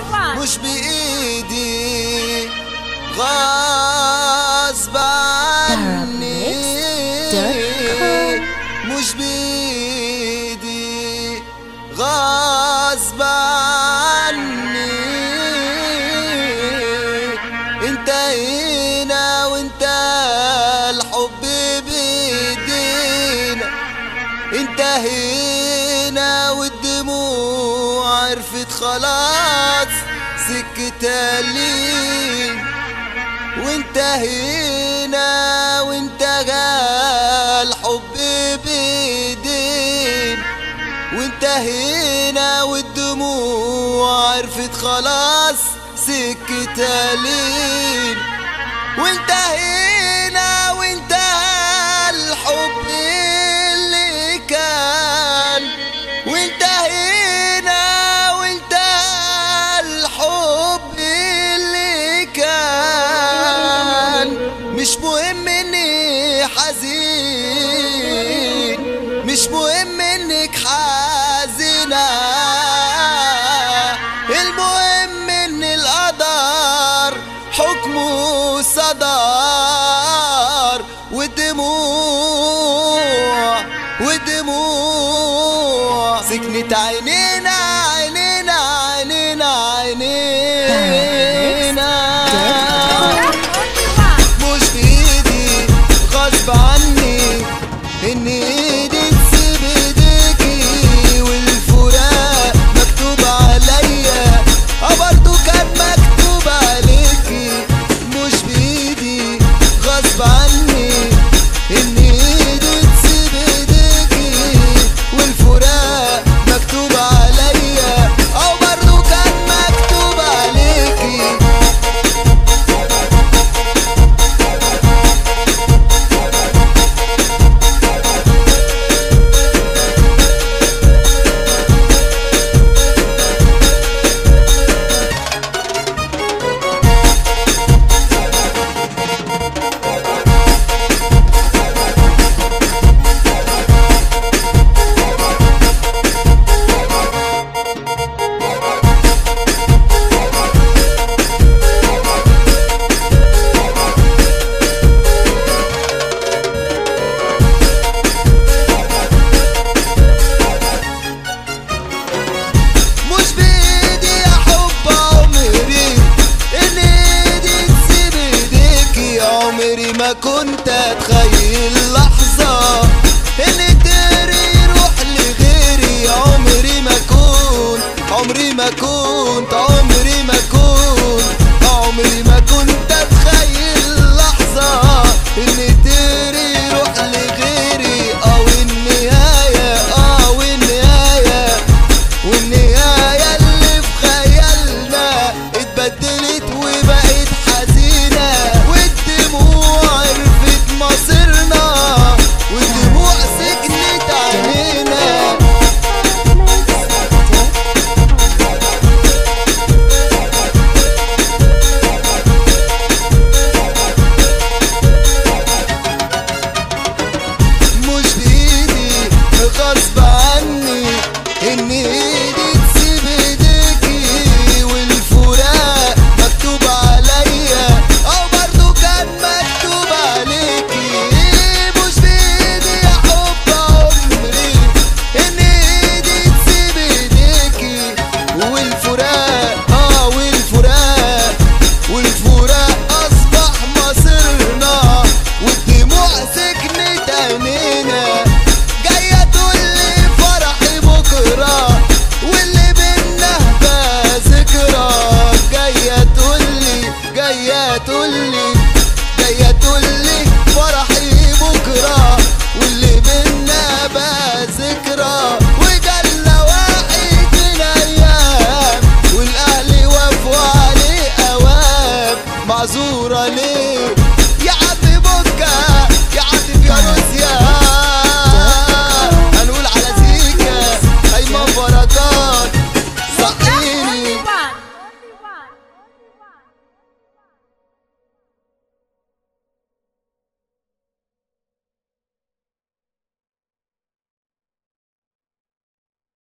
مش بإيدي غصب عني مش بإيدي غصب عني انت هنا وانت الحب بإيدينا انت هنا والدموع عرفت خلاص سكتها لين وانت هنا وانت جال حب بايدين وانت هنا والدموع عرفت خلاص سكتها لين وانت هنا وانت الحب اللي كان وانت هنا وانت الحب اللي كان مش مهم اني حزين مش مهم انك حزينة المهم ان القدر حكمه صدر والدموع والدموع سكنت عينينا عينينا عينينا عينينا مش بايدي غصب عني ان ايدي تسيب ايديكي والفراق مكتوب عليا اه برضه كان مكتوب عليكي مش بايدي غصب عني ان ايدي تسيب ايديكي والفراق مكتوب عليا اه برضه كان مكتوب عليكي مش بايدي يا حب عمري ان ايدي تسيب ايديكي عمري ما كنت اتخيل لحظة ان غيري يروح لغيري عمري ما كنت عمري ما كنت عمري ما كنت عمري ما كنت اتخيل لحظة ان غيري يروح لغيري او النهاية اه والنهاية والنهاية اللي في خيالنا اتبدلت وبقت حزينة والدموع عرفت مصيرنا والدموع سكنت علينا مش بايدي غصب عني ان ايدي تسيب ايديكي والفراق مكتوب عليا او برضو كان مكتوب عليكي مش بايدي يا حب عمري ان ايدي تسيب ايديكي والفراق